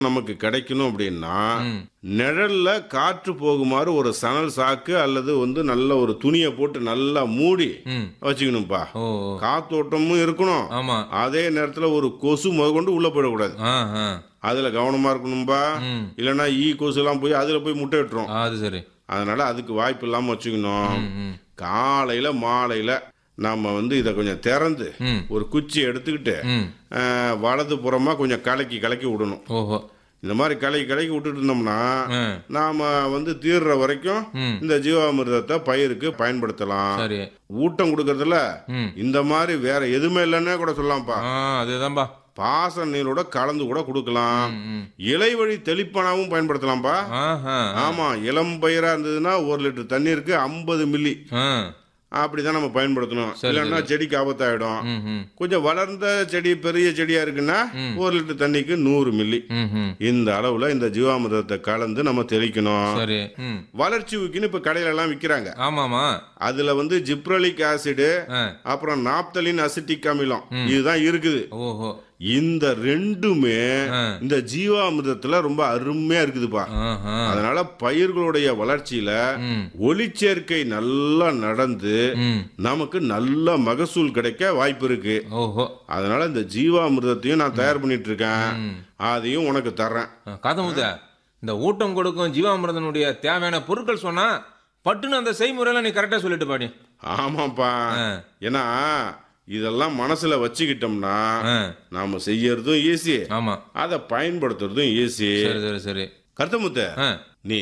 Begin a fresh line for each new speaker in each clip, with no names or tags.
நமக்கு கிடைக்கணும் அப்படின்னா
ம்.
நிழல்ல காற்று போகுமாறு ஒரு சணல் சாக்கு அல்லது வந்து நல்ல ஒரு துணியை போட்டு நல்லா மூடி
ம்
வச்சுக்கணும்ப்பா
ஓ ஓ.
காத்தோட்டமும் இருக்கணும்
ஆமா
அதே நேரத்துல ஒரு கொசு முதற்கொண்டு உள்ள போயிடக்கூடாது
ஆ ஆ
அதுல கவனமா இருக்கணும்பா
ம்
இல்லைன்னா ஈ கொசு எல்லாம் போய் அதுல போய் முட்டை விட்டுரும்
ஆ, அது சரி
அதனால அதுக்கு வாய்ப்பு இல்லாம வச்சுக்கணும்
ம் ம்
காலையில மாலையில நாம வந்து இதை கொஞ்சம் திறந்து
ம்
ஒரு குச்சியை எடுத்துக்கிட்டு
ம்
அஹ், வலது புறமா கொஞ்சம் கலக்கி கலக்கி விடணும்
ஓஹோ
இந்த மாதிரி கலக்கி கலக்கி விட்டுட்டு இருந்தோம்னா
ஆ
நாம வந்து தீர்ற வரைக்கும்
ம்
இந்த ஜீவாமிர்தத்தை பயிருக்கு பயன்படுத்தலாம்
சரி
ஊட்டம் கொடுக்கறதுல
ம்
இந்த மாதிரி வேற எதுவுமே இல்லைன்னே கூட சொல்லலாம்ப்பா
ஆ அதேதான்பா
பாச நீரோட கலந்து கூட கொடுக்கலாம்
ம் ம்
இலை வழி தெளிப்பானாவும் பயன்படுத்தலாம்ப்பா
ஆஹா
ஆமா இளம் பயிரா இருந்ததுன்னா ஒரு லிட்டர் தண்ணீருக்கு ஐம்பது மில்லி
ஆ
அப்படிதான் நம்ம பயன்படுத்தணும் இல்லைன்னா செடிக்கு ஆபத்தாயிடும்
ம் ம்
கொஞ்சம் வளர்ந்த செடி பெரிய செடியா இருக்குன்னா ஒரு லிட்டர் தண்ணிக்கு நூறு மில்லி
ம் ம்
இந்த அளவுல இந்த ஜீவாமிர்தத்தை கலந்து நம்ம தெளிக்கணும்
சரி ம்
வளர்ச்சி ஊக்கின்னு இப்ப கடையில எல்லாம் விக்கிறாங்க
ஆமாமா
அதுல வந்து ஜிப்ரலிக் ஆசிடு
ஆ
அப்புறம் நாப்தலின் அசிட்டிக் அமிலம் இதுதான் இருக்குது
ஓஹோ
இந்த ரெண்டுமே
ஆ.
இந்த ஜீவாமிர்தத்துல ரொம்ப அருமையா இருக்குதுப்பா
ஆஹா
அதனால பயிர்களுடைய வளர்ச்சியில
ம்
ஒளிச்சேர்க்கை நல்லா நடந்து
ம்
நமக்கு நல்ல மகசூல் கிடைக்க வாய்ப்பு இருக்கு
ஓஹோ
அதனால இந்த ஜீவாமிர்தத்தையும் நான் தயார் பண்ணிட்டு இருக்கேன்
ம்
அதையும் உனக்கு தர்றேன்
காதமுத இந்த ஊட்டம் கொடுக்கும் ஜீவாமிர்தனுடைய தேவையான பொருட்கள் சொன்னா பட்டுன்னு அந்த செய்முறையில நீ கரெக்டா சொல்லிட்டு பாடி
ஆமாப்பா
ஆ.
ஏன்னா இதெல்லாம் மனசுல வச்சுக்கிட்டோம்னா
ஆ,
நாம செய்யறதும் ஈஸி
ஆமா
அதை பயன்படுத்துறதும் ஈஸி
சரி சரி சரி
கருத்தமுத்த
ஆ,
நீ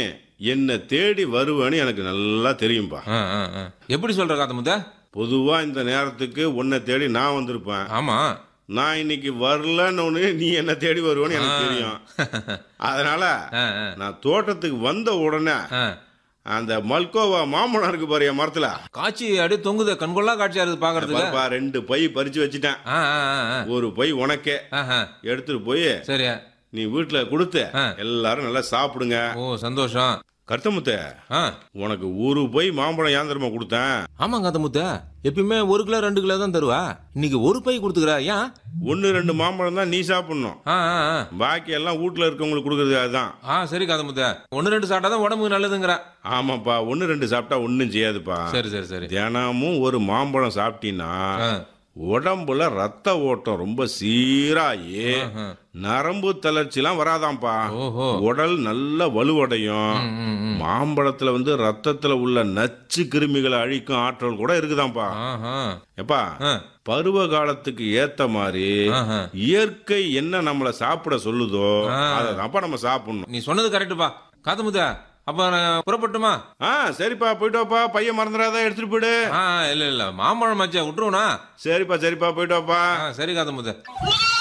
என்ன தேடி வருவேன்னு எனக்கு நல்லா தெரியும்பா
ஆ, ஆ, ஆ. எப்படி சொல்ற காதமுத
பொதுவா இந்த நேரத்துக்கு உன்னை தேடி நான் வந்திருப்பேன்
ஆமா
நான் இன்னைக்கு வரலன்னு ஒண்ணு நீ என்ன தேடி வருவேன்னு எனக்கு தெரியும் அதனால
ஆ, ஆ,
நான் தோட்டத்துக்கு வந்த உடனே
ஆ.
அந்த மல்கோவா மாம்பழம் இருக்கு பாரு என் மரத்துல
காட்சி அப்படியே தொங்குது கண்கொள்ளா காட்சியா இருக்குது பாக்குறதுக்கு
பாருப்பா, ரெண்டு பை பறிச்சு வச்சுட்டேன்
ஆ, ஆ, ஆ, ஆ.
ஒரு பை உனக்கே
ஆஹா.
எடுத்துட்டு போய்
சரி
நீ வீட்டுல கொடுத்து
ஆ.
எல்லாரும் நல்லா சாப்பிடுங்க
ஓ சந்தோஷம்
கருத்தமுத்த
ஆ
உனக்கு ஒரு பை மாம்பழம் ஏந்திரமா கொடுத்தேன்
ஆமா காதமுத்த எப்பயுமே ஒரு கிலோ ரெண்டு கிலோ தான் தருவா இன்னைக்கு ஒரு பை கொடுத்துக்கிற ஏன்
ஒன்னு ரெண்டு மாம்பழம் தான் நீ சாப்பிடணும்
ஆ ஆ ஆ.
பாக்கி எல்லாம் வீட்டுல இருக்கவங்களுக்கு கொடுக்கறது அதுதான்
ஆ சரி காதமுத்த ஒன்னு ரெண்டு சாப்பிட்டா தான் உடம்புக்கு நல்லதுங்கிற
ஆமாப்பா ஒன்னு ரெண்டு சாப்பிட்டா ஒன்னும் செய்யாதுப்பா
சரி சரி சரி
தினமும் ஒரு மாம்பழம் சாப்பிட்டீன்னா
ஆ.
உடம்புல ரத்த ஓட்டம் ரொம்ப சீராகி
ஆஹா.
நரம்பு தளர்ச்சிலாம் வராதாம்ப்பா
ஓஹோ
உடல் நல்ல வலுவடையும்
ம், ம், ம்.
மாம்பழத்துல வந்து ரத்தத்துல உள்ள நச்சு கிருமிகளை அழிக்கும் ஆற்றல் கூட இருக்குதாம்ப்பா
ஆஹா.
எப்பா
ஆ.
பருவ காலத்துக்கு ஏத்த மாதிரி
ஆஹா.
இயற்கை என்ன நம்மள சாப்பிட சொல்லுதோ
ஆ.
அதை நம்ம சாப்பிடணும்
நீ சொன்னது கரெக்டுப்பா காதமுத்த அப்ப நான் புறப்பட்டுமா
ஆ சரிப்பா போயிட்டு வாப்பா பையன் மறந்துடாத எடுத்துட்டு போயிடு
ஆ இல்ல இல்ல மாம்பழம் மச்சா விட்டுருவனா
சரிப்பா சரிப்பா போயிட்டு வாப்பா
ஆ சரி காதமுத்த